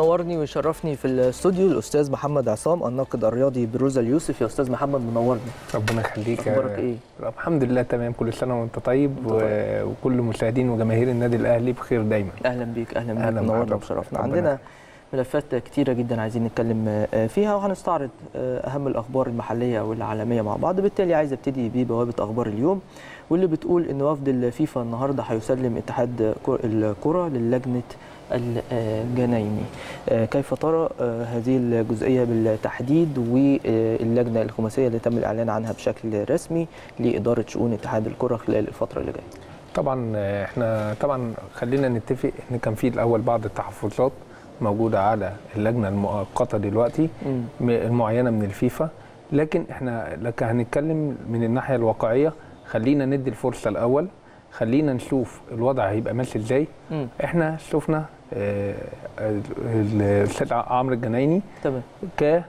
ينورني ويشرفني في الاستوديو الاستاذ محمد عصام الناقد الرياضي بروزا اليوسف يا استاذ محمد منورني ربنا يخليك اخبارك ايه الحمد لله تمام كل سنه وانت طيب, وأنت طيب. و... وكل مشاهدين وجماهير النادي الاهلي بخير دايما اهلا بيك اهلا بيك أهلاً منورنا بحضرتك. وشرفنا ربنا عندنا ملفات كتيره جدا عايزين نتكلم آه، فيها وهنستعرض آه، اهم الاخبار المحليه والعالميه مع بعض بالتالي عايز ابتدي ببوابه اخبار اليوم واللي بتقول ان وفد الفيفا النهارده هيسلم اتحاد كر- الكره للجنه الجنايني آه، كيف ترى آه، هذه الجزئيه بالتحديد واللجنه الخماسيه اللي تم الاعلان عنها بشكل رسمي لاداره شؤون اتحاد الكره خلال الفتره اللي جايه طبعا آه، احنا طبعا خلينا نتفق ان كان في الاول بعض التحفظات موجوده على اللجنه المؤقته دلوقتي مم. م- المعينه من الفيفا لكن احنا لك هنتكلم من الناحيه الواقعيه خلينا ندي الفرصه الاول خلينا نشوف الوضع هيبقى ماشي ازاي مم. احنا شفنا آه، ال- الاستاذ عمرو الجنايني تمام ك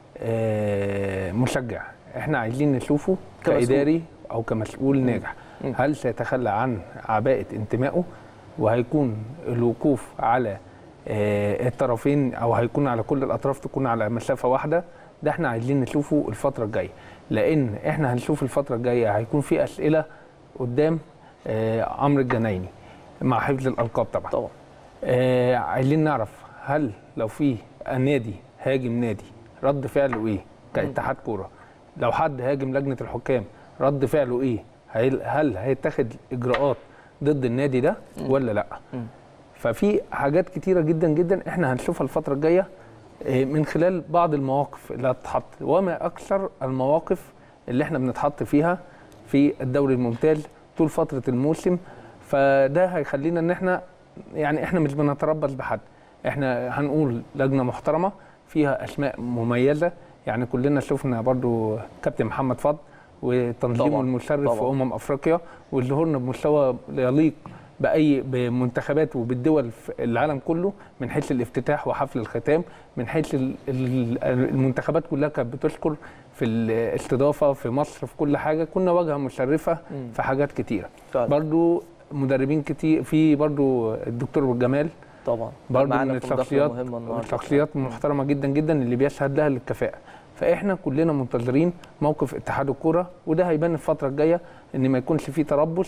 آه، مشجع احنا عايزين نشوفه كمسؤول. كاداري او كمسؤول ناجح مم. هل سيتخلى عن عباءه انتمائه وهيكون الوقوف على آه، الطرفين او هيكون على كل الاطراف تكون على مسافه واحده ده احنا عايزين نشوفه الفتره الجايه لان احنا هنشوف الفتره الجايه هيكون في اسئله قدام آه، عمرو الجنايني مع حفظ الالقاب طبعا طبعا آه عايزين نعرف هل لو في نادي هاجم نادي رد فعله ايه كاتحاد كوره لو حد هاجم لجنه الحكام رد فعله ايه هل, هل هيتخذ اجراءات ضد النادي ده ولا لا مم. ففي حاجات كتيره جدا جدا احنا هنشوفها الفتره الجايه آه، من خلال بعض المواقف اللي هتتحط وما اكثر المواقف اللي احنا بنتحط فيها في الدوري الممتاز طول فتره الموسم فده هيخلينا ان احنا يعني احنا مش بنتربص بحد احنا هنقول لجنه محترمه فيها اسماء مميزه يعني كلنا شفنا برضو كابتن محمد فضل وتنظيمه طبعاً، المشرف في طبعاً. امم افريقيا وظهورنا بمستوى يليق باي بمنتخبات وبالدول في العالم كله من حيث الافتتاح وحفل الختام من حيث ال- ال- المنتخبات كلها كانت بتشكر في الاستضافه في مصر في كل حاجه كنا واجهه مشرفه مم. في حاجات كتيره فعلا. برضو مدربين كتير في برضو الدكتور جمال طبعا برضو معانا من في مداخلة الشخصيات مهمة النهاردة. شخصيات محترمه جدا جدا اللي بيشهد لها للكفاءه فاحنا كلنا منتظرين موقف اتحاد الكوره وده هيبان الفتره الجايه ان ما يكونش فيه تربص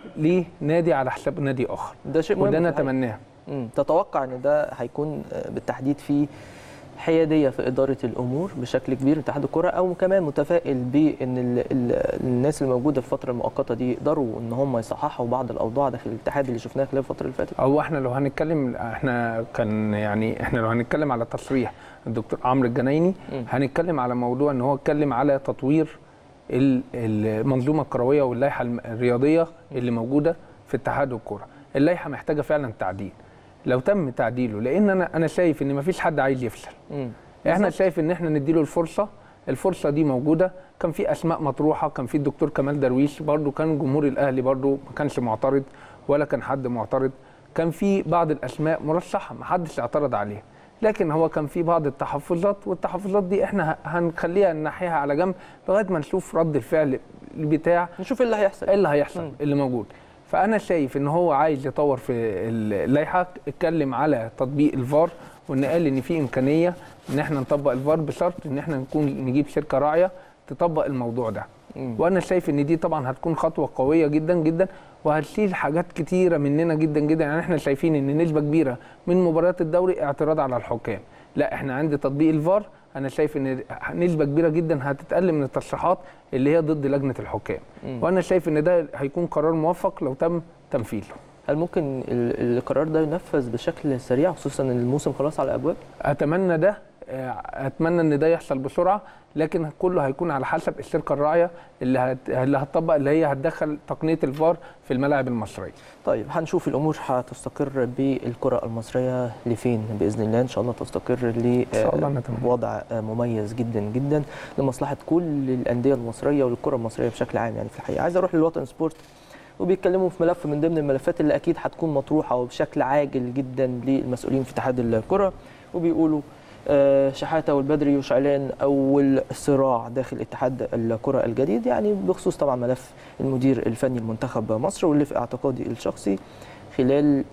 لنادي على حساب نادي اخر ده شيء مهم وده في الحقيقة. نتمناه مم. تتوقع ان ده هيكون آه، بالتحديد في حياديه في اداره الامور بشكل كبير اتحاد الكره او كمان متفائل بان ال ال الناس اللي موجوده في الفتره المؤقته دي يقدروا ان هم يصححوا بعض الاوضاع داخل الاتحاد اللي شفناها خلال الفتره اللي فاتت او احنا لو هنتكلم احنا كان يعني احنا لو هنتكلم على تصريح الدكتور عمرو الجنايني مم. هنتكلم على موضوع ان هو اتكلم على تطوير ال- المنظومه الكرويه واللائحه الم- الرياضيه اللي موجوده في اتحاد الكوره اللائحه محتاجه فعلا تعديل لو تم تعديله لان انا انا شايف ان مفيش حد عايز يفشل مم. احنا بالظبط. شايف ان احنا نديله الفرصه الفرصه دي موجوده كان في اسماء مطروحه كان في الدكتور كمال درويش برضو كان جمهور الاهلي برضو ما كانش معترض ولا كان حد معترض كان في بعض الاسماء مرشحه ما حدش اعترض عليها لكن هو كان في بعض التحفظات والتحفظات دي احنا ه- هنخليها ننحيها على جنب لغايه ما نشوف رد الفعل بتاع نشوف ايه اللي هيحصل ايه اللي هيحصل مم. اللي موجود فانا شايف ان هو عايز يطور في اللائحه اتكلم على تطبيق الفار وان قال ان في امكانيه ان احنا نطبق الفار بشرط ان احنا نكون نجيب شركه راعيه تطبق الموضوع ده مم. وانا شايف ان دي طبعا هتكون خطوه قويه جدا جدا وهتشيل حاجات كتيره مننا جدا جدا يعني احنا شايفين ان نسبه كبيره من مباريات الدوري اعتراض على الحكام لا احنا عند تطبيق الفار انا شايف ان نسبه كبيره جدا هتتقل من التصريحات اللي هي ضد لجنه الحكام مم. وانا شايف ان ده هيكون قرار موفق لو تم تنفيذه هل ممكن ال- القرار ده ينفذ بشكل سريع خصوصا ان الموسم خلاص على الابواب اتمنى ده آه، اتمنى ان ده يحصل بسرعه لكن كله هيكون على حسب الشركه الراعيه اللي هت... اللي هتطبق اللي هي هتدخل تقنيه الفار في الملاعب المصريه طيب هنشوف الامور هتستقر بالكره المصريه لفين باذن الله ان شاء الله تستقر شاء الله نتمنى. لوضع مميز جدا جدا لمصلحه كل الانديه المصريه والكره المصريه بشكل عام يعني في الحقيقه عايز اروح للوطن سبورت وبيتكلموا في ملف من ضمن الملفات اللي اكيد هتكون مطروحه وبشكل عاجل جدا للمسؤولين في اتحاد الكره وبيقولوا آه، شحاته والبدري وشعلان اول صراع داخل اتحاد الكره الجديد يعني بخصوص طبعا ملف المدير الفني لمنتخب مصر واللي في اعتقادي الشخصي خلال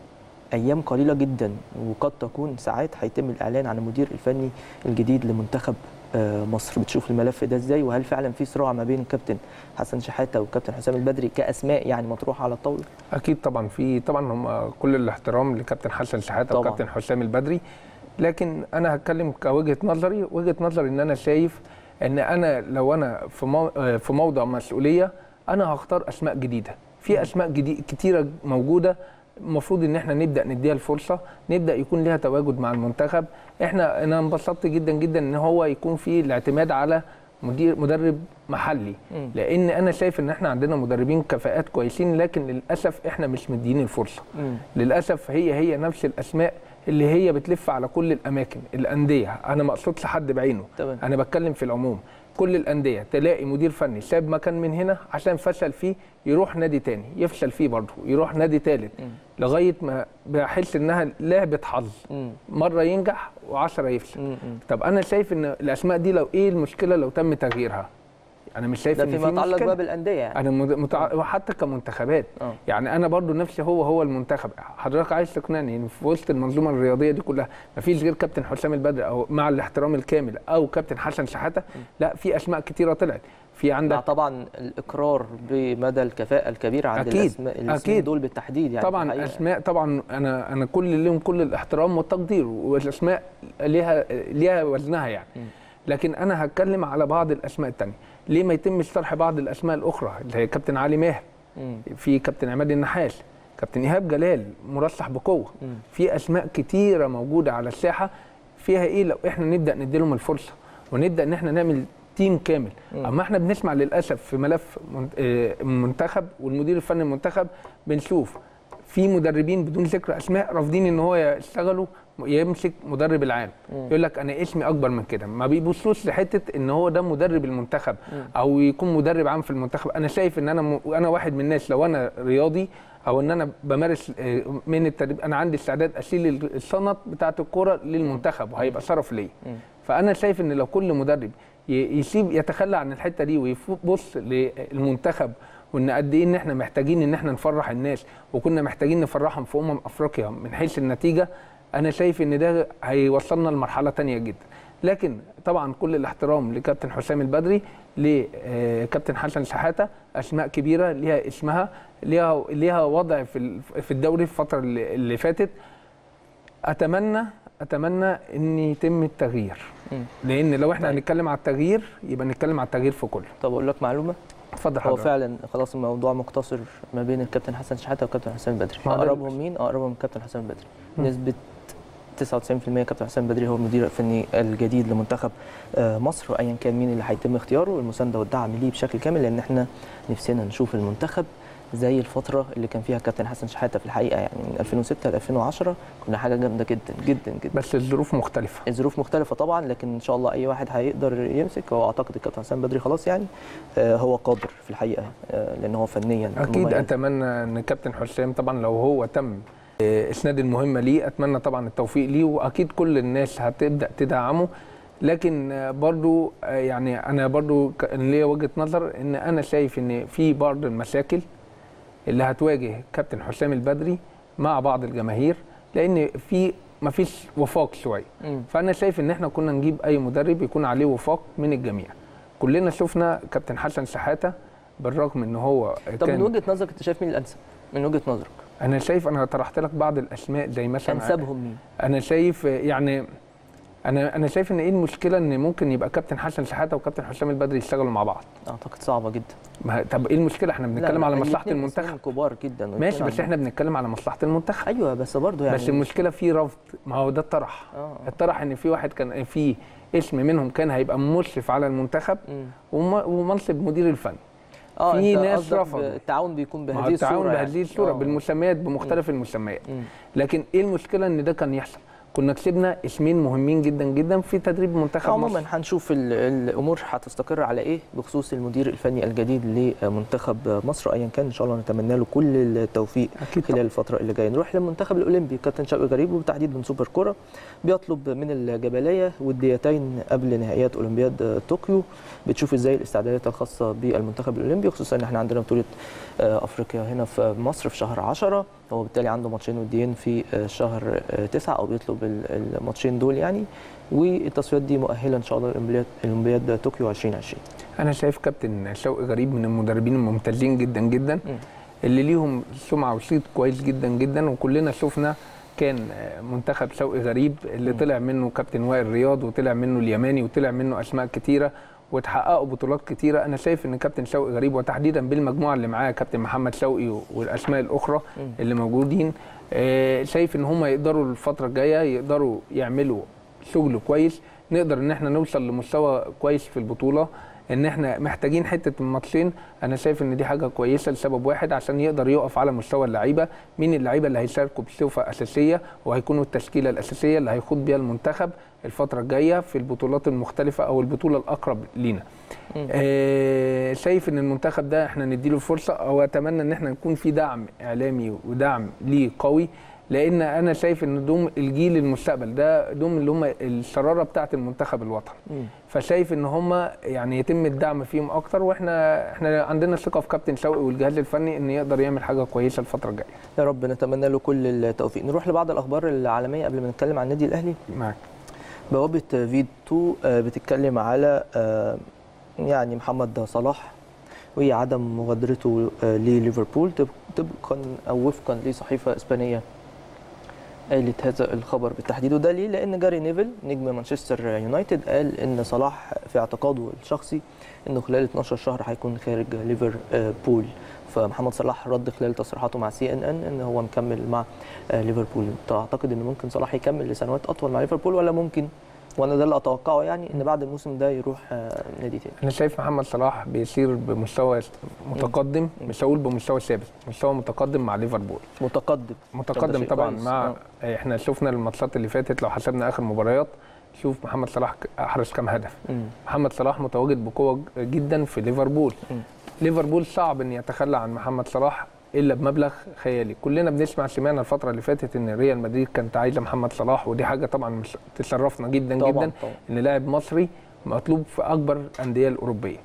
ايام قليله جدا وقد تكون ساعات هيتم الاعلان عن المدير الفني الجديد لمنتخب آه، مصر بتشوف الملف ده ازاي وهل فعلا في صراع ما بين الكابتن حسن شحاته والكابتن حسام البدري كاسماء يعني مطروحه على الطاوله اكيد طبعا في طبعا هم كل الاحترام لكابتن حسن شحاته طبعاً. وكابتن حسام البدري لكن انا هتكلم كوجهه نظري وجهه نظري ان انا شايف ان انا لو انا في مو- آه، في موضع مسؤوليه انا هختار اسماء جديده في اسماء جديد كتيره موجوده المفروض ان احنا نبدا نديها الفرصه نبدا يكون ليها تواجد مع المنتخب احنا انا انبسطت جدا جدا ان هو يكون في الاعتماد على مدير مدرب محلي مم. لان انا شايف ان احنا عندنا مدربين كفاءات كويسين لكن للاسف احنا مش مديين الفرصه مم. للاسف هي هي نفس الاسماء اللي هي بتلف على كل الاماكن الانديه انا ما اقصدش حد بعينه تمام. انا بتكلم في العموم كل الانديه تلاقي مدير فني ساب مكان من هنا عشان فشل فيه يروح نادي تاني يفشل فيه برضه يروح نادي تالت مم. لغايه ما بحس انها لعبه حظ مم. مره ينجح وعشرة يفشل مم. طب انا شايف ان الاسماء دي لو ايه المشكله لو تم تغييرها انا مش شايف ده ان في فيما يتعلق مشكله بقى بالانديه يعني انا مد- متع... وحتى كمنتخبات اه يعني انا برضو نفسي هو هو المنتخب حضرتك عايز تقنعني ان في وسط المنظومه الرياضيه دي كلها ما فيش غير كابتن حسام البدر او مع الاحترام الكامل او كابتن حسن شحاته لا في اسماء كتيره طلعت في مع عندك طبعا الاقرار بمدى الكفاءه الكبيره عند أكيد. الاسماء الاسمين أكيد. دول بالتحديد يعني طبعا الحقيقة. اسماء طبعا انا انا كل لهم كل الاحترام والتقدير والاسماء ليها ليها وزنها يعني م. لكن انا هتكلم على بعض الاسماء الثانيه ليه ما يتمش طرح بعض الاسماء الاخرى اللي هي كابتن علي ماهر مم. في كابتن عماد النحاس كابتن ايهاب جلال مرشح بقوه مم. في اسماء كتيره موجوده على الساحه فيها ايه لو احنا نبدا نديلهم الفرصه ونبدا ان احنا نعمل تيم كامل مم. اما احنا بنسمع للاسف في ملف من- آه، المنتخب والمدير الفني المنتخب بنشوف في مدربين بدون ذكر اسماء رافضين ان هو يشتغلوا يمسك مدرب العام مم. يقول لك انا اسمي اكبر من كده ما بيبصوش لحته ان هو ده مدرب المنتخب مم. او يكون مدرب عام في المنتخب انا شايف ان انا م... انا واحد من الناس لو انا رياضي او ان انا بمارس آه، من التدريب انا عندي استعداد اشيل الشنط بتاعه الكوره للمنتخب وهيبقى شرف ليا مم. فانا شايف ان لو كل مدرب ي- يسيب يتخلى عن الحته دي ويبص للمنتخب وان قد ايه ان احنا محتاجين ان احنا نفرح الناس وكنا محتاجين نفرحهم في امم افريقيا من حيث النتيجه انا شايف ان ده هيوصلنا لمرحله تانية جدا لكن طبعا كل الاحترام لكابتن حسام البدري لكابتن حسن شحاته اسماء كبيره ليها اسمها ليها ليها وضع في ال- في الدوري في الفتره اللي اللي فاتت اتمنى اتمنى ان يتم التغيير مم. لان لو احنا طيب. هنتكلم على التغيير يبقى نتكلم على التغيير في كله طب اقول لك معلومه اتفضل هو حضرتك فعلا خلاص الموضوع مقتصر ما بين الكابتن حسن شحاته والكابتن حسام البدري ما ده- اقربهم مين اقربهم الكابتن حسام البدري مم. نسبه 99% كابتن حسام البدري هو المدير الفني الجديد لمنتخب آه، مصر وايا كان مين اللي هيتم اختياره المسانده والدعم ليه بشكل كامل لان احنا نفسنا نشوف المنتخب زي الفتره اللي كان فيها كابتن حسن شحاته في الحقيقه يعني من 2006 ل 2010 كنا حاجه جامده جدا جدا جدا بس الظروف مختلفه الظروف مختلفه طبعا لكن ان شاء الله اي واحد هيقدر يمسك هو اعتقد الكابتن حسام بدري خلاص يعني آه، هو قادر في الحقيقه آه، لان هو فنيا اكيد مميز. اتمنى ان كابتن حسام طبعا لو هو تم آه، اسناد المهمه ليه اتمنى طبعا التوفيق ليه واكيد كل الناس هتبدا تدعمه لكن آه، برضو آه، يعني انا برضو ك- ليا وجهه نظر ان انا شايف ان في بعض المشاكل اللي هتواجه كابتن حسام البدري مع بعض الجماهير لان في مفيش وفاق شويه مم. فانا شايف ان احنا كنا نجيب اي مدرب يكون عليه وفاق من الجميع كلنا شفنا كابتن حسن شحاته بالرغم ان هو طب من كان وجهه نظرك انت شايف مين الانسب من وجهه نظرك انا شايف انا طرحت لك بعض الاسماء زي مثلا انسبهم مين انا شايف يعني انا انا شايف ان ايه المشكله ان ممكن يبقى كابتن حسن شحاته وكابتن حسام البدري يشتغلوا مع بعض اعتقد صعبه جدا ما طب ايه المشكله احنا بنتكلم لا، على لا، مصلحه الاتنين المنتخب اسمهم كبار جدا ماشي بس احنا بنتكلم على مصلحه المنتخب ايوه بس برضه يعني بس المشكله في رفض ما هو ده الطرح اه الطرح ان في واحد كان في اسم منهم كان هيبقى مشرف على المنتخب مم. وم- ومنصب مدير الفني اه في أنت ناس قصدك رفضوا. التعاون بيكون ما هو بهذه التعاون الصوره بهذه الصوره آه. بالمسميات بمختلف المسميات مم. لكن ايه المشكله ان ده كان يحصل كنا كسبنا اسمين مهمين جدا جدا في تدريب منتخب عموما مصر هنشوف ال- الامور هتستقر على ايه بخصوص المدير الفني الجديد لمنتخب مصر ايا كان ان شاء الله نتمنى له كل التوفيق اكيد خلال الفتره اللي جايه نروح للمنتخب الاولمبي كابتن شوقي غريب وبالتحديد من سوبر كوره بيطلب من الجبليه وديتين قبل نهائيات اولمبياد طوكيو بتشوف ازاي الاستعدادات الخاصه بالمنتخب الاولمبي خصوصا ان احنا عندنا بطوله آه، افريقيا هنا في مصر في شهر 10 هو بالتالي عنده ماتشين وديين في آه، شهر آه، تسعة او بيطلب ال- الماتشين دول يعني والتصفيات دي مؤهله ان شاء الله لاولمبياد اولمبياد طوكيو 2020 انا شايف كابتن شوقي غريب من المدربين الممتازين جدا جدا مم. اللي ليهم سمعه وصيت كويس جدا جدا وكلنا شفنا كان آه، منتخب شوقي غريب اللي مم. طلع منه كابتن وائل رياض وطلع منه اليماني وطلع منه اسماء كتيره وتحققوا بطولات كتيره انا شايف ان كابتن شوقي غريب وتحديدا بالمجموعه اللي معاه كابتن محمد شوقي والاسماء الاخرى مم. اللي موجودين آه، شايف ان هم يقدروا الفتره الجايه يقدروا يعملوا شغل كويس نقدر ان احنا نوصل لمستوى كويس في البطوله ان احنا محتاجين حته الماتشين انا شايف ان دي حاجه كويسه لسبب واحد عشان يقدر يقف على مستوى اللعيبه مين اللعيبه اللي هيشاركوا بصفه اساسيه وهيكونوا التشكيله الاساسيه اللي هيخوض بيها المنتخب الفتره الجايه في البطولات المختلفه او البطوله الاقرب لينا مم. آه شايف ان المنتخب ده احنا نديله فرصه او اتمنى ان احنا نكون في دعم اعلامي ودعم ليه قوي لان انا شايف ان دوم الجيل المستقبل ده دوم اللي هم الشراره بتاعه المنتخب الوطني مم. فشايف ان هم يعني يتم الدعم فيهم اكتر واحنا احنا عندنا ثقه في كابتن شوقي والجهاز الفني ان يقدر يعمل حاجه كويسه الفتره الجايه يا رب نتمنى له كل التوفيق نروح لبعض الاخبار العالميه قبل ما نتكلم عن النادي الاهلي معاك بوابه فيتو آه، بتتكلم على آه، يعني محمد صلاح وهي عدم مغادرته آه، لليفربول طب- طبقا او وفقا لصحيفه اسبانيه قالت هذا الخبر بالتحديد وده ليه؟ لان جاري نيفل نجم مانشستر يونايتد قال ان صلاح في اعتقاده الشخصي انه خلال 12 شهر هيكون خارج ليفربول فمحمد صلاح رد خلال تصريحاته مع سي ان ان ان هو مكمل مع آه، ليفربول تعتقد ان ممكن صلاح يكمل لسنوات اطول مع ليفربول ولا ممكن وانا ده اللي اتوقعه يعني ان بعد الموسم ده يروح آه، نادي تاني انا شايف محمد صلاح بيسير بمستوى متقدم مش هقول بمستوى ثابت مستوى متقدم مع ليفربول متقدم طب ده متقدم شيء طبعا كويس. مع احنا شفنا الماتشات اللي فاتت لو حسبنا اخر مباريات شوف محمد صلاح احرز كام هدف مم. محمد صلاح متواجد بقوه جدا في ليفربول مم. ليفربول صعب ان يتخلى عن محمد صلاح الا بمبلغ خيالي كلنا بنسمع سمعنا الفتره اللي فاتت ان ريال مدريد كانت عايزه محمد صلاح ودي حاجه طبعا مش تشرفنا جدا طبعا جدا طبعا ان لاعب مصري مطلوب في اكبر الانديه الاوروبيه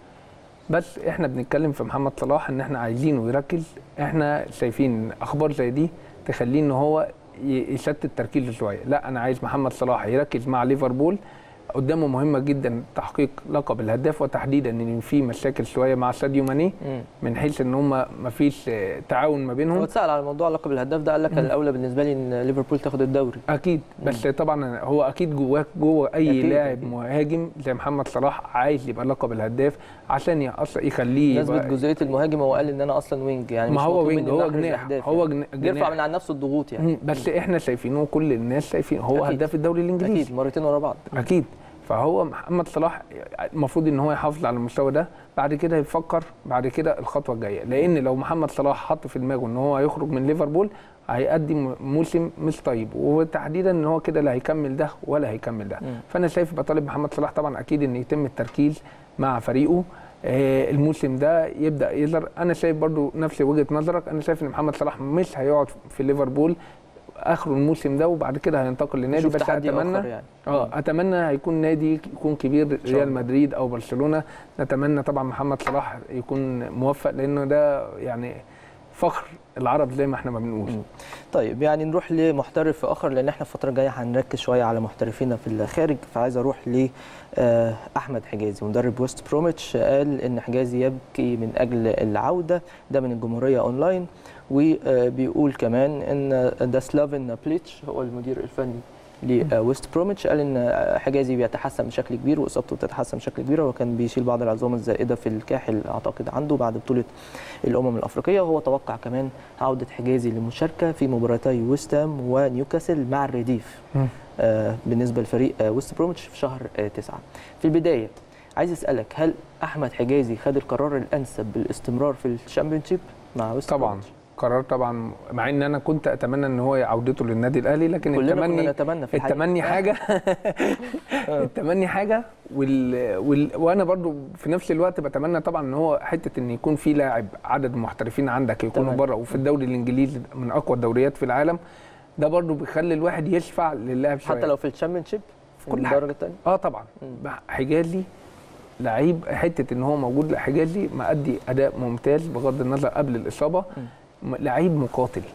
بس احنا بنتكلم في محمد صلاح ان احنا عايزينه يركز احنا شايفين اخبار زي دي تخليه ان هو ي- يشتت تركيزه شويه لا انا عايز محمد صلاح يركز مع ليفربول قدامه مهمه جدا تحقيق لقب الهداف وتحديدا ان في مشاكل شويه مع ساديو ماني مم. من حيث ان هم ما فيش تعاون ما هو بينهم اتسال على موضوع لقب الهداف ده قال لك الاولى بالنسبه لي ان ليفربول تاخد الدوري اكيد بس طبعا هو اكيد جواه جوه اي أكيد، لاعب أكيد. مهاجم زي محمد صلاح عايز يبقى لقب الهداف عشان يأص- يخليه نسبه يبقى جزئيه المهاجم هو قال ان انا اصلا وينج يعني ما مش هو مطلوب وينج مني هو إن أحرز جناح أهداف هو يعني. جن- بيرفع جناح من على نفسه الضغوط يعني مم، بس احنا شايفينه كل الناس شايفين هو أكيد. هداف الدوري الانجليزي اكيد مرتين ورا بعض اكيد فهو محمد صلاح المفروض ان هو يحافظ على المستوى ده بعد كده يفكر بعد كده الخطوه الجايه لان لو محمد صلاح حط في دماغه ان هو هيخرج من ليفربول هيقدم موسم مش طيب وتحديدا ان هو كده لا هيكمل ده ولا هيكمل ده مم. فانا شايف بطالب محمد صلاح طبعا اكيد ان يتم التركيز مع فريقه آه، الموسم ده يبدا يظهر انا شايف برضو نفس وجهه نظرك انا شايف ان محمد صلاح مش هيقعد في ليفربول اخره الموسم ده وبعد كده هينتقل لنادي نشوف بس تحدي اتمنى آخر يعني اه اتمنى هيكون نادي يكون كبير شاء ريال الله. مدريد او برشلونه نتمنى طبعا محمد صلاح يكون موفق لانه ده يعني فخر العرب زي ما احنا ما بنقول مم. طيب يعني نروح لمحترف اخر لان احنا الفتره الجايه هنركز شويه على محترفينا في الخارج فعايز اروح ل آه، احمد حجازي مدرب ويست بروميتش قال ان حجازي يبكي من اجل العوده ده من الجمهوريه اونلاين وبيقول كمان ان داسلافن بليتش هو المدير الفني لويست بروميتش قال ان حجازي بيتحسن بشكل كبير واصابته بتتحسن بشكل كبير وكان بيشيل بعض العظام الزائده في الكاحل اعتقد عنده بعد بطوله الامم الافريقيه وهو توقع كمان عوده حجازي للمشاركه في مباراتي ويست هام ونيوكاسل مع الرديف مم. آه بالنسبه لفريق آه ويست بروميتش في شهر آه تسعة في البدايه عايز اسالك هل احمد حجازي خد القرار الانسب بالاستمرار في الشامبيونشيب مع ويست طبعا بروميتش؟ قرار طبعا مع ان انا كنت اتمنى ان هو عودته للنادي الاهلي لكن كلنا كنا التمني نتمنى في الحقيقة. التمني حاجه التمني حاجه وال... وال... وانا برضو في نفس الوقت بتمنى طبعا ان هو حته ان يكون في لاعب عدد محترفين عندك يكونوا تمام. بره وفي الدوري الانجليزي من اقوى الدوريات في العالم ده برضو بيخلي الواحد يشفع للاعب شويه حتى لو في الشامبيونشيب في كل حاجة. الدرجه الثانيه اه طبعا مم. حجازي لعيب حته ان هو موجود حجازي مأدي اداء ممتاز بغض النظر قبل الاصابه م- لعيب مقاتل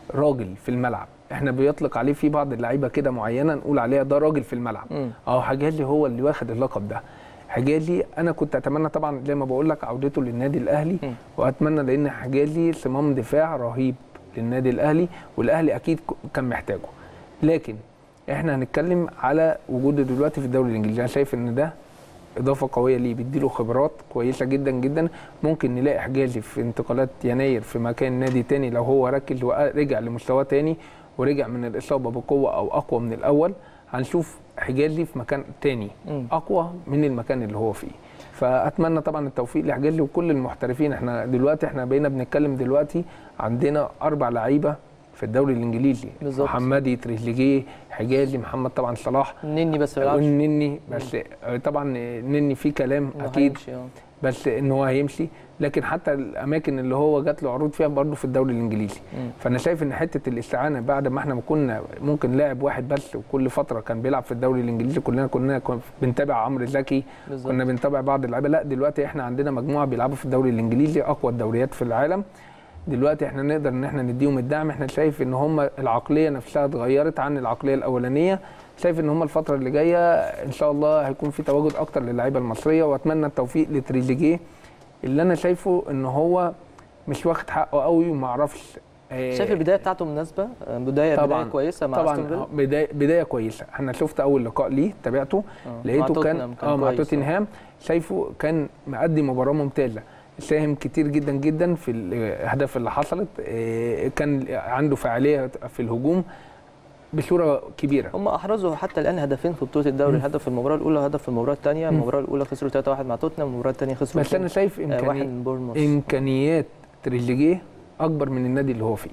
راجل في الملعب احنا بيطلق عليه في بعض اللعيبه كده معينه نقول عليها ده راجل في الملعب مم. اه حجازي هو اللي واخد اللقب ده حجازي انا كنت اتمنى طبعا زي ما بقول لك عودته للنادي الاهلي مم. واتمنى لان حجازي صمام دفاع رهيب للنادي الاهلي والاهلي اكيد ك- كان محتاجه لكن احنا هنتكلم على وجوده دلوقتي في الدوري الانجليزي انا شايف ان ده اضافه قويه ليه بيديله خبرات كويسه جدا جدا ممكن نلاقي حجازي في انتقالات يناير في مكان نادي تاني لو هو ركز ورجع لمستواه تاني ورجع من الاصابه بقوه او اقوى من الاول هنشوف حجازي في مكان تاني مم. اقوى من المكان اللي هو فيه فاتمنى طبعا التوفيق لحجازي وكل المحترفين احنا دلوقتي احنا بقينا بنتكلم دلوقتي عندنا اربع لعيبه في الدوري الانجليزي بالظبط. محمدي تريزيجيه حجازي محمد طبعا صلاح نني بس ما بيلعبش والنني بس طبعا نني في كلام إنه اكيد هيمشي، آه. بس ان هو هيمشي لكن حتى الاماكن اللي هو جات له عروض فيها برضه في الدوري الانجليزي مم. فانا شايف ان حته الاستعانه بعد ما احنا كنا ممكن لاعب واحد بس وكل فتره كان بيلعب في الدوري الانجليزي كلنا كنا كنا بنتابع عمرو زكي بالظبط. كنا بنتابع بعض اللعيبه لا دلوقتي احنا عندنا مجموعه بيلعبوا في الدوري الانجليزي اقوى الدوريات في العالم دلوقتي احنا نقدر ان احنا نديهم الدعم احنا شايف ان هم العقليه نفسها اتغيرت عن العقليه الاولانيه شايف ان هم الفتره اللي جايه ان شاء الله هيكون في تواجد اكتر للعيبه المصريه واتمنى التوفيق لتريزيجيه اللي انا شايفه ان هو مش واخد حقه قوي وما اعرفش آه، شايف البدايه بتاعته مناسبه آه، بدايه طبعاً. بدايه كويسه مع أستون طبعا فيلا؟ آه، بدايه بدايه كويسه احنا شفت اول لقاء ليه تابعته آه. مع لقيته توتنهام كان كان اه مع كويس، آه. توتنهام شايفه كان مأدي مباراه ممتازه ساهم كتير جدا جدا في الاهداف اللي حصلت آه، كان عنده فعاليه في الهجوم بصوره كبيره هم احرزوا حتى الان هدفين في بطوله الدوري هدف في المباراه الاولى هدف في المباراه الثانيه مم. المباراه الاولى خسروا 3-1 مع توتنهام المباراه الثانيه خسروا بس انا شايف آه، واحد امكانيات من بورنموث امكانيات تريزيجيه اكبر من النادي اللي هو فيه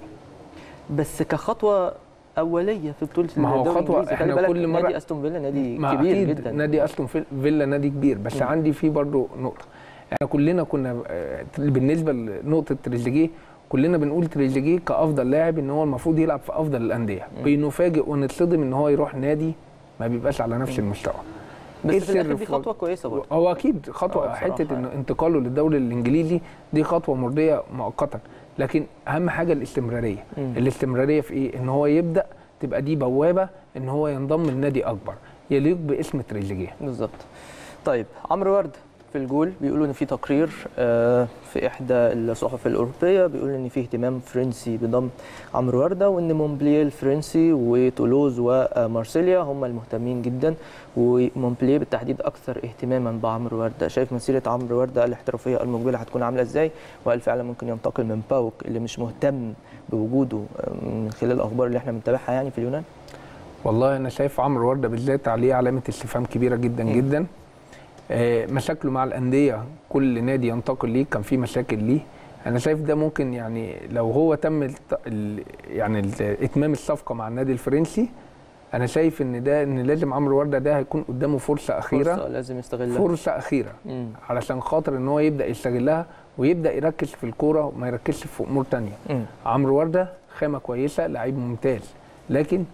بس كخطوه اوليه في بطوله ما هو الدوري خطوة الإنجليزي. خلي إحنا بالك كل مرة- نادي استون فيلا نادي ما كبير أكيد جدا نادي استون فيل- فيلا نادي كبير بس مم. عندي فيه برضو نقطه احنا كلنا كنا آه، بالنسبه لنقطه تريزيجيه كلنا بنقول تريزيجيه كافضل لاعب ان هو المفروض يلعب في افضل الانديه مم. بنفاجئ ونتصدم ان هو يروح نادي ما بيبقاش على نفس المستوى إيه بس في الاخر السر دي في- خطوه كويسه برضه هو اكيد آه، خطوه بصراحة حته ان يعني. انتقاله للدوري الانجليزي دي خطوه مرضيه مؤقتا لكن اهم حاجه الاستمراريه مم. الاستمراريه في ايه ان هو يبدا تبقى دي بوابه ان هو ينضم لنادي اكبر يليق باسم تريزيجيه بالظبط طيب عمرو ورد في الجول بيقولوا ان في تقرير آه، في احدى الصحف الاوروبيه بيقول ان في اهتمام فرنسي بضم عمرو ورده وان مونبلييه الفرنسي وتولوز ومارسيليا هم المهتمين جدا ومونبلييه بالتحديد اكثر اهتماما بعمرو ورده شايف مسيره عمرو ورده الاحترافيه المقبله هتكون عامله ازاي وهل فعلا ممكن ينتقل من باوك اللي مش مهتم بوجوده آه، من خلال الاخبار اللي احنا بنتابعها يعني في اليونان والله انا شايف عمرو ورده بالذات عليه علامه استفهام كبيره جدا مم. جدا آه، مشاكله مع الانديه كل نادي ينتقل ليه كان في مشاكل ليه انا شايف ده ممكن يعني لو هو تم الت... ال... يعني ال- اتمام الصفقه مع النادي الفرنسي انا شايف ان ده ان لازم عمرو ورده ده هيكون قدامه فرصه اخيره فرصه لازم يستغلها فرصه اخيره مم. علشان خاطر ان هو يبدا يستغلها ويبدا يركز في الكوره وما يركزش في امور تانية مم. عمرو ورده خامه كويسه لعيب ممتاز لكن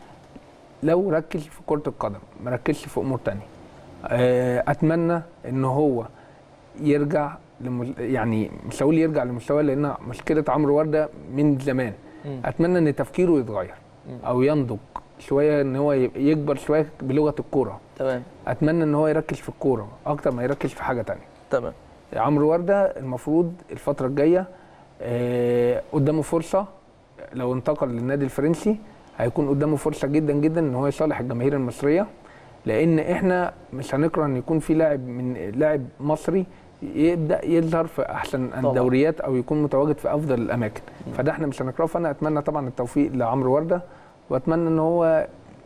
لو ركز في كره القدم ما ركزش في امور تانية آه، اتمنى ان هو يرجع لم... يعني مش هقول يرجع لمستواه لان مشكله عمرو ورده من زمان مم. اتمنى ان تفكيره يتغير مم. او ينضج شويه ان هو ي- يكبر شويه بلغه الكوره تمام اتمنى ان هو يركز في الكوره اكتر ما يركز في حاجه تانية تمام عمرو ورده المفروض الفتره الجايه آه، قدامه فرصه لو انتقل للنادي الفرنسي هيكون قدامه فرصه جدا جدا ان هو يصالح الجماهير المصريه لان احنا مش هنكره ان يكون في لاعب من لاعب مصري يبدا يظهر في احسن طبعاً. الدوريات او يكون متواجد في افضل الاماكن فده احنا مش هنكرهه فانا اتمنى طبعا التوفيق لعمرو ورده واتمنى ان هو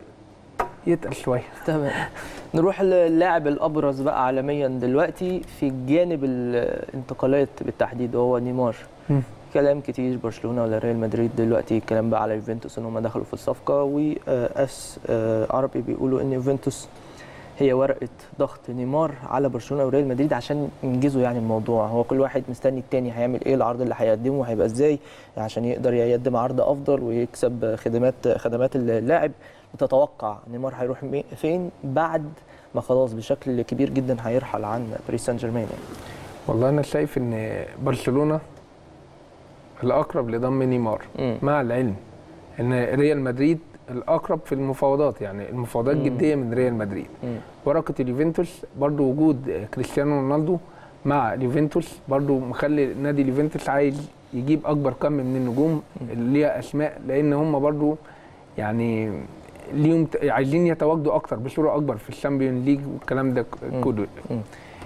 يتقل شويه تمام نروح للاعب الابرز بقى عالميا دلوقتي في جانب الانتقالات بالتحديد وهو نيمار مم. كلام كتير برشلونه ولا ريال مدريد دلوقتي الكلام بقى على يوفنتوس ان هم دخلوا في الصفقه واس عربي بيقولوا ان يوفنتوس هي ورقه ضغط نيمار على برشلونه وريال مدريد عشان ينجزوا يعني الموضوع هو كل واحد مستني التاني هيعمل ايه العرض اللي هيقدمه هيبقى ازاي عشان يقدر يقدم عرض افضل ويكسب خدمات خدمات اللاعب تتوقع نيمار هيروح مي- فين بعد ما خلاص بشكل كبير جدا هيرحل عن باريس سان جيرمان يعني. والله انا شايف ان برشلونه الاقرب لضم نيمار مم. مع العلم ان ريال مدريد الاقرب في المفاوضات يعني المفاوضات مم. جديه من ريال مدريد مم. ورقه اليوفنتوس برضو وجود كريستيانو رونالدو مع اليوفنتوس برضو مخلي نادي اليوفنتوس عايز يجيب اكبر كم من النجوم اللي ليها اسماء لان هم برضو يعني ليهم ت- عايزين يتواجدوا اكتر بصوره اكبر في الشامبيون ليج والكلام ده مم. كله مم.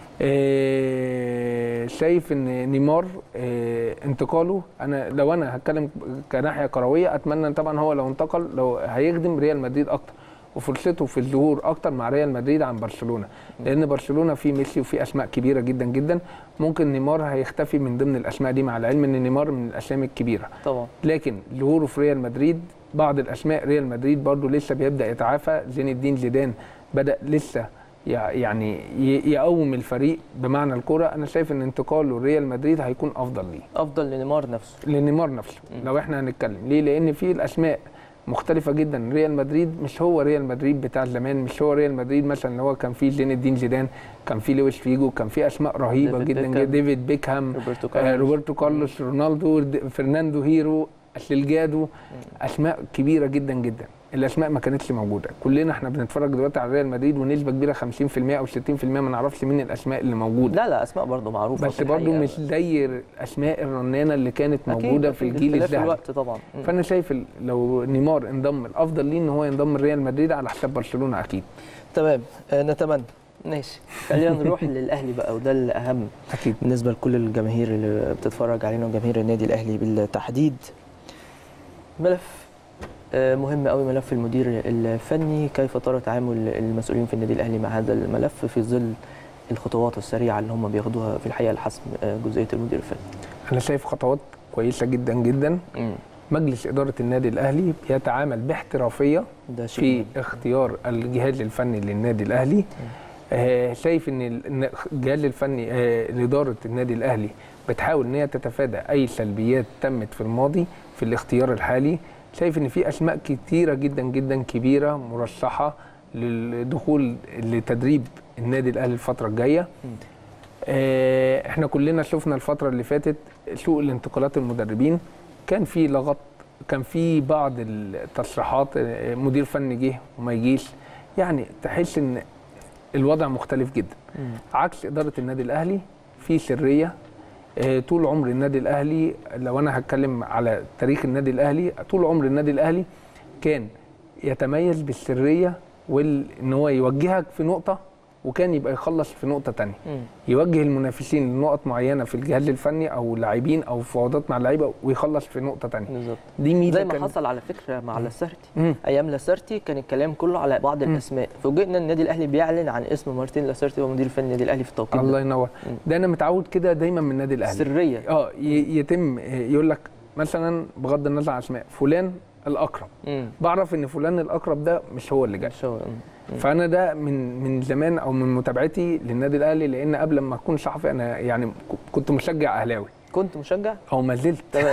آه، شايف ان نيمار آه، انتقاله انا لو انا هتكلم كناحيه كرويه اتمنى طبعا هو لو انتقل لو هيخدم ريال مدريد اكتر وفرصته في الظهور اكتر مع ريال مدريد عن برشلونه لان برشلونه فيه ميسي وفيه اسماء كبيره جدا جدا ممكن نيمار هيختفي من ضمن الاسماء دي مع العلم ان نيمار من الاسامي الكبيره طبعا لكن ظهوره في ريال مدريد بعض الاسماء ريال مدريد برضو لسه بيبدا يتعافى زين الدين زيدان بدا لسه يع- يعني ي- يقوم الفريق بمعنى الكره انا شايف ان انتقاله ريال مدريد هيكون افضل ليه افضل لنيمار نفسه لنيمار نفسه لو احنا هنتكلم ليه لان في الاسماء مختلفة جدا ريال مدريد مش هو ريال مدريد بتاع زمان مش هو ريال مدريد مثلا اللي هو كان فيه زين الدين زيدان كان فيه لويس فيجو كان فيه اسماء رهيبة ديفيد جدا بيكهام. جدا ديفيد بيكهام روبرتو آه، كارلوس روبرتو كارلوس رونالدو د- فرناندو هيرو سيلجادو اسماء كبيره جدا جدا الاسماء ما كانتش موجوده كلنا احنا بنتفرج دلوقتي على ريال مدريد ونسبه كبيره 50% او 60% ما نعرفش مين الاسماء اللي موجوده لا لا اسماء برضه معروفه بس في برضو الحقيقة. مش زي الاسماء الرنانه اللي كانت أكيد، موجوده أكيد، في الجيل اختلاف الذهبي الوقت طبعا مم. فانا شايف ال- لو نيمار انضم الافضل ليه ان هو ينضم لريال مدريد على حساب برشلونه اكيد تمام آه، نتمنى ماشي خلينا نروح للاهلي بقى وده الاهم اكيد بالنسبه لكل الجماهير اللي بتتفرج علينا وجماهير النادي الاهلي بالتحديد ملف آه، مهم قوي ملف المدير الفني كيف ترى تعامل المسؤولين في النادي الاهلي مع هذا الملف في ظل الخطوات السريعه اللي هم بياخدوها في الحقيقه لحسم آه، جزئيه المدير الفني انا شايف خطوات كويسه جدا جدا مجلس اداره النادي الاهلي بيتعامل باحترافيه ده شيء في مهم. اختيار الجهاز الفني للنادي الاهلي آه شايف ان ال- إن الجهاز الفني آه لاداره النادي الاهلي بتحاول ان هي تتفادى اي سلبيات تمت في الماضي في الاختيار الحالي شايف ان في اسماء كتيره جدا جدا كبيره مرشحه للدخول لتدريب النادي الاهلي الفتره الجايه آه، احنا كلنا شفنا الفتره اللي فاتت سوق الانتقالات المدربين كان في لغط كان في بعض التصريحات آه، مدير فني جه وما يجيش يعني تحس ان الوضع مختلف جدا مم. عكس اداره النادي الاهلي في سريه آه، طول عمر النادي الاهلي لو انا هتكلم على تاريخ النادي الاهلي طول عمر النادي الاهلي كان يتميز بالسريه وان هو يوجهك في نقطه وكان يبقى يخلص في نقطه تانية مم. يوجه المنافسين لنقط معينه في الجهاز الفني او لاعبين او فوضات مع اللعيبه ويخلص في نقطه تانية بالظبط دي ميزه زي ما كان- حصل على فكره مع لاسارتي مم. ايام لاسارتي كان الكلام كله على بعض مم. الاسماء فوجئنا النادي الاهلي بيعلن عن اسم مارتين لاسارتي وهو مدير الفني النادي الاهلي في التوقيت الله ده ينور مم. ده انا متعود كده دايما من النادي الاهلي سريه اه ي- يتم يقول لك مثلا بغض النظر عن اسماء فلان الاقرب مم. بعرف ان فلان الاقرب ده مش هو اللي جاي مش هو مم. مم. فانا ده من من زمان او من متابعتي للنادي الاهلي لان قبل ما اكون صحفي انا يعني ك- كنت مشجع اهلاوي كنت مشجع او ما زلت تمام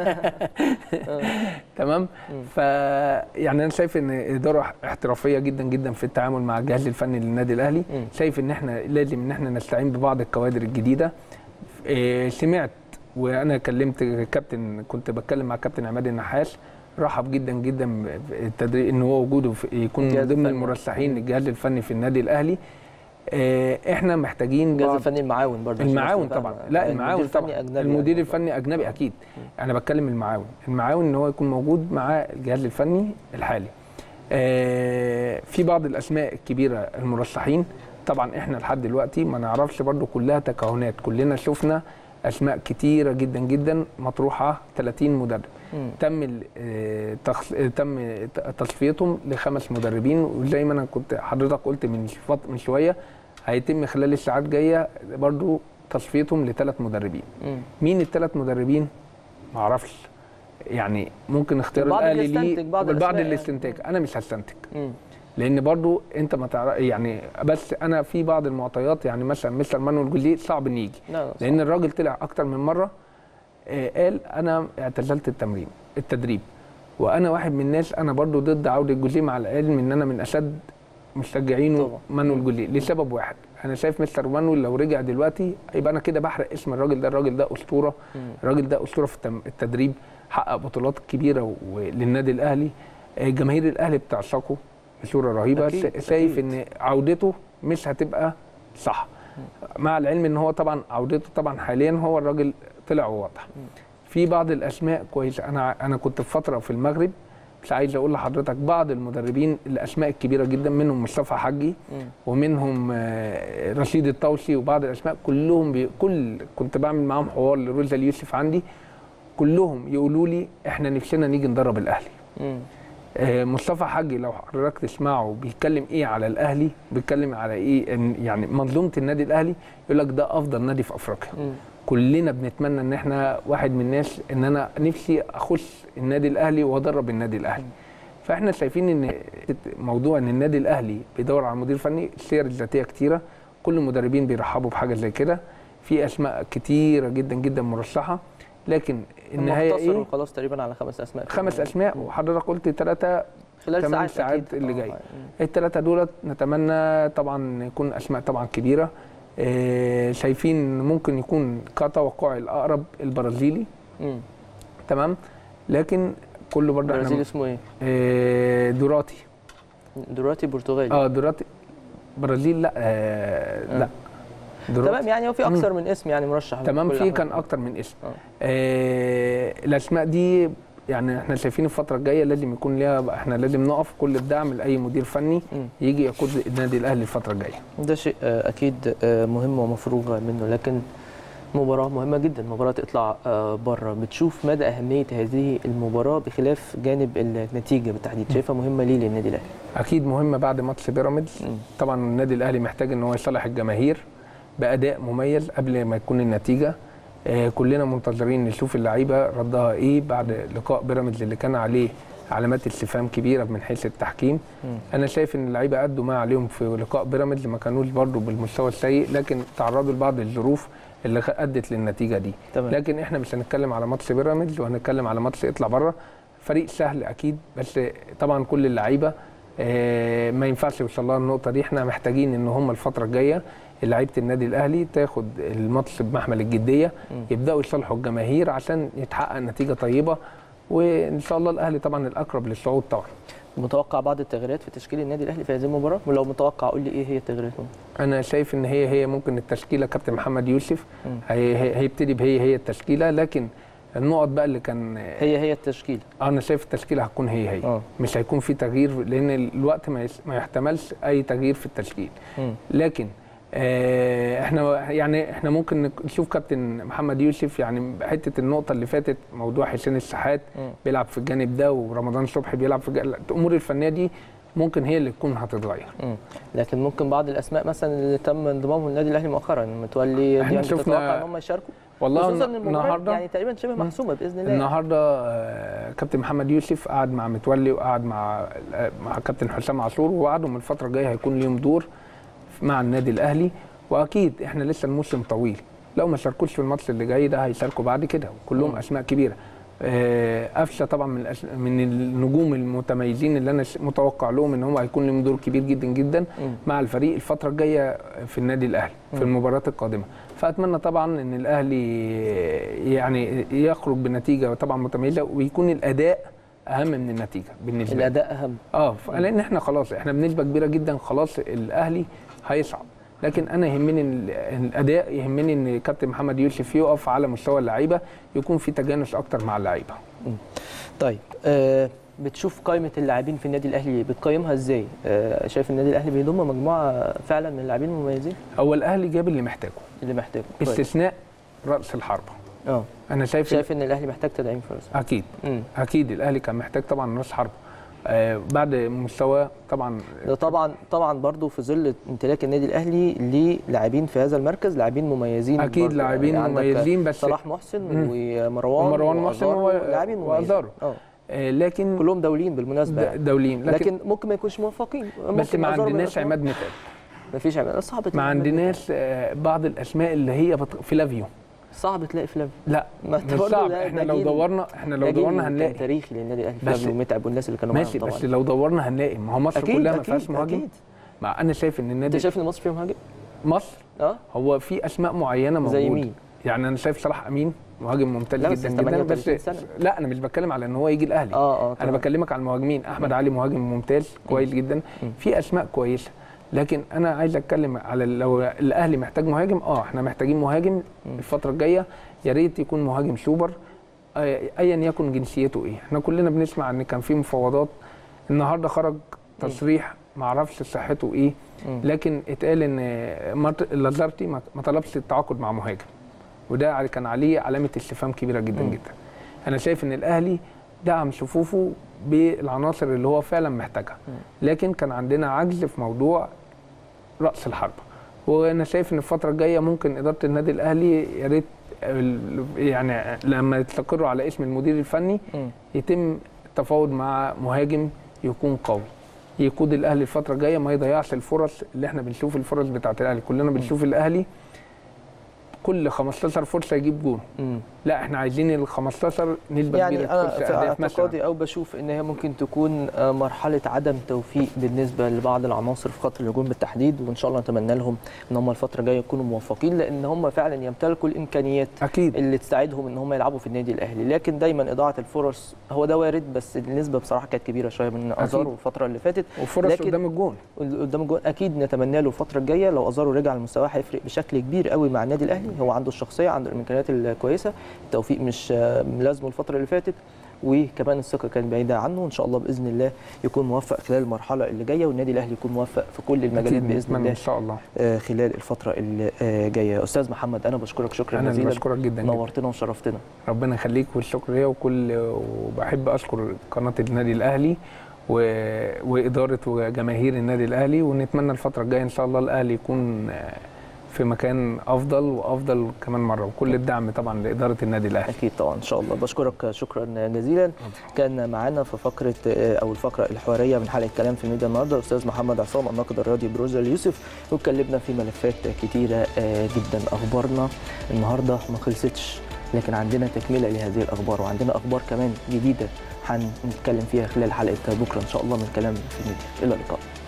تمام مم. ف يعني انا شايف ان اداره احترافيه جدا جدا في التعامل مع الجهاز الفني للنادي الاهلي مم. شايف ان احنا لازم ان احنا نستعين ببعض الكوادر الجديده إيه، سمعت وانا كلمت كابتن كنت بتكلم مع كابتن عماد النحاس رحب جدا جدا بالتدريب ان هو وجوده في يكون الجهاز من ضمن الفني. المرشحين للجهاز الفني في النادي الاهلي إيه، احنا محتاجين الجهاز بعض الفني المعاون برضه عشان المعاون الناس تبقى طبعا فاهمة. لا المدير المعاون الفني طبعا أجنبي المدير يعني. الفني اجنبي اكيد انا بتكلم المعاون المعاون ان هو يكون موجود مع الجهاز الفني الحالي آه، في بعض الاسماء الكبيره المرشحين طبعا احنا لحد دلوقتي ما نعرفش برضو كلها تكهنات كلنا شفنا اسماء كتيره جدا جدا مطروحه 30 مدرب مم. تم ال- آه، تخص... آه، تم ت- تصفيتهم لخمس مدربين وزي ما انا كنت حضرتك قلت من فط... من شويه هيتم خلال الساعات الجايه برضو تصفيتهم لثلاث مدربين مم. مين الثلاث مدربين ما اعرفش يعني ممكن اختيار البعض الاهلي بيستنتج ليه بعض البعض الأسماء الاستنتاج انا مش هستنتج مم. لان برضو انت ما تعرف يعني بس انا في بعض المعطيات يعني مثلا مستر مانويل جوليه صعب ان يجي لا لا لان الراجل طلع اكتر من مره آه، قال انا اعتزلت التمرين التدريب وانا واحد من الناس انا برضو ضد عوده جوليه مع العلم ان انا من اشد مشجعينه طبعا. مانويل جوليه لسبب واحد انا شايف مستر مانويل لو رجع دلوقتي يبقى انا كده بحرق اسم الراجل ده الراجل ده اسطوره مم. الراجل ده اسطوره في التم- التدريب حقق بطولات كبيره و- للنادي الاهلي آه، جماهير الاهلي بتعشقه بصوره رهيبه أكيد، شا- شايف أكيد. ان عودته مش هتبقى صح مع العلم ان هو طبعا عودته طبعا حاليا هو الراجل طلع وواضح في بعض الاسماء كويسه انا انا كنت في فتره في المغرب مش عايز اقول لحضرتك بعض المدربين الاسماء الكبيره جدا منهم مصطفى حجي مم. ومنهم آه، رشيد الطوسي وبعض الاسماء كلهم بي كل كنت بعمل معاهم حوار لروزا اليوسف عندي كلهم يقولوا لي احنا نفسنا نيجي ندرب الاهلي مم. آه، مصطفى حجي لو حضرتك تسمعه بيتكلم ايه على الاهلي بيتكلم على ايه إن- يعني منظومه النادي الاهلي يقول لك ده افضل نادي في افريقيا مم. كلنا بنتمنى ان احنا واحد من الناس ان انا نفسي اخش النادي الاهلي وادرب النادي الاهلي فاحنا شايفين ان موضوع ان النادي الاهلي بيدور على مدير فني السير الذاتيه كتيره كل المدربين بيرحبوا بحاجه زي كده في اسماء كتيره جدا جدا مرشحه لكن النهايه هم اقتصروا ايه خلاص تقريبا على خمس اسماء خمس اسماء وحضرتك قلت ثلاثه خلال ثمان ساعات, ساعات أكيد. اللي آه، جاي. مم. الثلاثه دولت نتمنى طبعا يكون اسماء طبعا كبيره آه، شايفين ممكن يكون كتوقع الاقرب البرازيلي مم. تمام لكن كله برضه البرازيل احنا اسمه ايه؟ آه، دوراتي دلوقتي برتغالي اه دوراتي برازيل لا آه آه. لا دوراتي تمام يعني هو في اكثر من اسم يعني مرشح تمام بكل في الأحوال. كان اكتر من اسم آه. آه الاسماء دي يعني احنا شايفين الفتره الجايه لازم يكون ليها احنا لازم نقف كل الدعم لاي مدير فني مم. يجي يقود النادي الاهلي الفتره الجايه ده شيء آه، اكيد آه، مهم ومفروغ منه لكن مباراة مهمة جدا مباراة اطلع بره بتشوف مدى أهمية هذه المباراة بخلاف جانب النتيجة بالتحديد شايفها مهمة ليه للنادي الأهلي؟ اكيد مهمه بعد ماتش بيراميدز مم. طبعا النادي الاهلي محتاج ان هو يصالح الجماهير باداء مميز قبل ما يكون النتيجه آه كلنا منتظرين نشوف اللعيبه ردها ايه بعد لقاء بيراميدز اللي كان عليه علامات استفهام كبيره من حيث التحكيم مم. انا شايف ان اللعيبه ادوا ما عليهم في لقاء بيراميدز ما كانوش برضو بالمستوى السيء لكن تعرضوا لبعض الظروف اللي خ- ادت للنتيجه دي تمام لكن احنا مش هنتكلم على ماتش بيراميدز وهنتكلم على ماتش اطلع بره فريق سهل اكيد بس طبعا كل اللعيبه آه، ما ينفعش يوصل لها النقطه دي احنا محتاجين ان هم الفتره الجايه لعيبه النادي الاهلي تاخد الماتش بمحمل الجديه مم. يبداوا يصالحوا الجماهير عشان يتحقق نتيجه طيبه وان شاء الله الاهلي طبعا الاقرب للصعود طبعا متوقع بعض التغييرات في تشكيل النادي الأهلي في هذه المباراة ولو متوقع قول لي إيه هي التغييرات؟ انا شايف ان هي هي ممكن التشكيله كابتن محمد يوسف مم. هي هي- هيبتدي بهي هي التشكيله لكن النقط بقى اللي كان هي هي التشكيل انا شايف التشكيله هتكون هي هي اه مش هيكون في تغيير لان الوقت ما يس- ما يحتملش اي تغيير في التشكيل مم. لكن آه، احنا يعني احنا ممكن نك- نشوف كابتن محمد يوسف يعني حته النقطه اللي فاتت موضوع حسين الشحات مم. بيلعب في الجانب ده ورمضان صبحي بيلعب في الجانب الامور الفنيه دي ممكن هي اللي تكون هتتغير مم. لكن ممكن بعض الاسماء مثلا اللي تم انضمامهم للنادي الاهلي مؤخرا متولي احنا يعني شفنا- تتوقع ان هم يشاركوا والله خصوصا ان المباراه النهارده يعني تقريبا شبه محسومه باذن الله النهارده آه، كابتن محمد يوسف قعد مع متولي وقعد مع آه، مع كابتن حسام عاشور ووعدوا من الفتره الجايه هيكون ليهم دور مع النادي الاهلي واكيد احنا لسه الموسم طويل لو ما شاركوش في الماتش اللي جاي ده هيشاركوا بعد كده كلهم مم. اسماء كبيره آه، قفشه طبعا من الأس... من النجوم المتميزين اللي انا ش- متوقع لهم ان هم هيكون لهم دور كبير جدا جدا مم. مع الفريق الفتره الجايه في النادي الاهلي مم. في المباريات القادمه فاتمنى طبعا ان الاهلي يعني يخرج بنتيجه طبعا متميزه ويكون الاداء اهم من النتيجه بالنسبه لي الاداء اهم اه ف- لان احنا خلاص احنا بنسبه كبيره جدا خلاص الاهلي هيصعد لكن انا يهمني ال- الاداء يهمني ان كابتن محمد يوسف يقف على مستوى اللعيبه يكون في تجانس اكتر مع اللعيبه طيب آه بتشوف قائمه اللاعبين في النادي الاهلي بتقيمها ازاي آه شايف النادي الاهلي بيضم مجموعه فعلا من اللاعبين المميزين هو الاهلي جاب اللي محتاجه اللي محتاجه كويس. باستثناء راس الحربه اه انا شايف, شايف ان الاهلي محتاج تدعيم فرص اكيد امم اكيد الاهلي كان محتاج طبعا راس حربه آه بعد مستوى طبعا ده طبعا طبعا برضو في ظل امتلاك النادي الاهلي للاعبين في هذا المركز لاعبين مميزين اكيد برضو. لاعبين يعني عندك مميزين بس صلاح محسن مم. ومروان ومروان محسن وأزارو، و- لاعبين مميزين وأزارو. اه آه لكن كلهم دوليين بالمناسبه د- يعني. دولين لكن, لكن ممكن ما يكونش موفقين بس ما عندناش عماد متعب ما فيش عماد صعب ما تلاقي عماد عندناش آه بعض الاسماء اللي هي بط... فلافيو متعب. صعب تلاقي فلافيو لا ما أنت مش برضه صعب ده- احنا ده لو جيل- دورنا احنا لو ده جيل دورنا كان هنلاقي تاريخي للنادي الاهلي بس- فلافيو ومتعب والناس اللي كانوا ماشي معاهم بس طبعا لو دورنا هنلاقي ما هو مصر اكيد كلها ما اكيد فيهاش مهاجم اكيد ما انا شايف ان انت النادي شايف ان مصر فيها مهاجم؟ مصر اه هو في اسماء معينه موجوده زي مين؟ يعني انا شايف صلاح امين مهاجم ممتاز لا، بس جدا جدا 38 سنة. لا انا مش بتكلم على ان هو يجي الاهلي اه اه انا تمام. بكلمك على المهاجمين احمد علي مهاجم ممتاز كويس جدا مم. في اسماء كويسه لكن انا عايز اتكلم على لو الاهلي محتاج مهاجم اه احنا محتاجين مهاجم الفتره الجايه يا ريت يكون مهاجم سوبر آه، ايا يكن جنسيته ايه احنا كلنا بنسمع ان كان في مفاوضات النهارده خرج تصريح ما اعرفش صحته ايه مم. لكن اتقال ان مارت- لازارتي ما ما طلبش التعاقد مع مهاجم وده كان عليه علامه استفهام كبيره جدا مم. جدا انا شايف ان الاهلي دعم صفوفه بالعناصر اللي هو فعلا محتاجها لكن كان عندنا عجز في موضوع راس الحربه وانا شايف ان الفتره الجايه ممكن اداره النادي الاهلي يا ريت ال- يعني لما يستقروا على اسم المدير الفني مم. يتم التفاوض مع مهاجم يكون قوي يقود الاهلي الفتره الجايه ما يضيعش الفرص اللي احنا بنشوف الفرص بتاعت الاهلي كلنا بنشوف الاهلي كل 15 فرصه يجيب جون مم. لا احنا عايزين ال 15 نسبه يعني كبيره انا تخش في اهداف مثلا اعتقادي او بشوف ان هي ممكن تكون آه، مرحله عدم توفيق بالنسبه لبعض العناصر في خط الهجوم بالتحديد وان شاء الله نتمنى لهم ان هم الفتره الجايه يكونوا موفقين لان هم فعلا يمتلكوا الامكانيات اكيد اللي تساعدهم ان هم يلعبوا في النادي الاهلي لكن دايما اضاعه الفرص هو ده وارد بس النسبه بصراحه كانت كبيره شويه من ازارو الفتره اللي فاتت وفرص لكن- قدام الجون قدام الجون اكيد نتمنى له الفتره الجايه لو ازارو رجع لمستواه هيفرق بشكل كبير قوي مع النادي الاهلي هو عنده الشخصيه عنده الامكانيات الكويسه التوفيق مش آه، ملازمه الفتره اللي فاتت وكمان الثقه كانت بعيده عنه ان شاء الله باذن الله يكون موفق خلال المرحله اللي جايه والنادي الاهلي يكون موفق في كل المجالات أكيد باذن نتمنى الله ان شاء الله آه، خلال الفتره اللي آه، جايه استاذ محمد انا بشكرك شكرا انا اللي جزيلا بشكرك جدا, جدا. نورتنا وشرفتنا ربنا يخليك والشكر ليا وكل وبحب اشكر قناه النادي الاهلي و... واداره وجماهير النادي الاهلي ونتمنى الفتره الجايه ان شاء الله الاهلي يكون في مكان افضل وافضل كمان مره وكل الدعم طبعا لاداره النادي الاهلي اكيد طبعا ان شاء الله بشكرك شكرا جزيلا كان معانا في فقره آه، او الفقره الحواريه من حلقه كلام في الميديا النهارده الاستاذ محمد عصام الناقد الرياضي بروزا اليوسف واتكلمنا في ملفات كتيره آه، جدا اخبارنا النهارده ما خلصتش لكن عندنا تكمله لهذه الاخبار وعندنا اخبار كمان جديده هنتكلم فيها خلال حلقه بكره ان شاء الله من كلام في الميديا الى اللقاء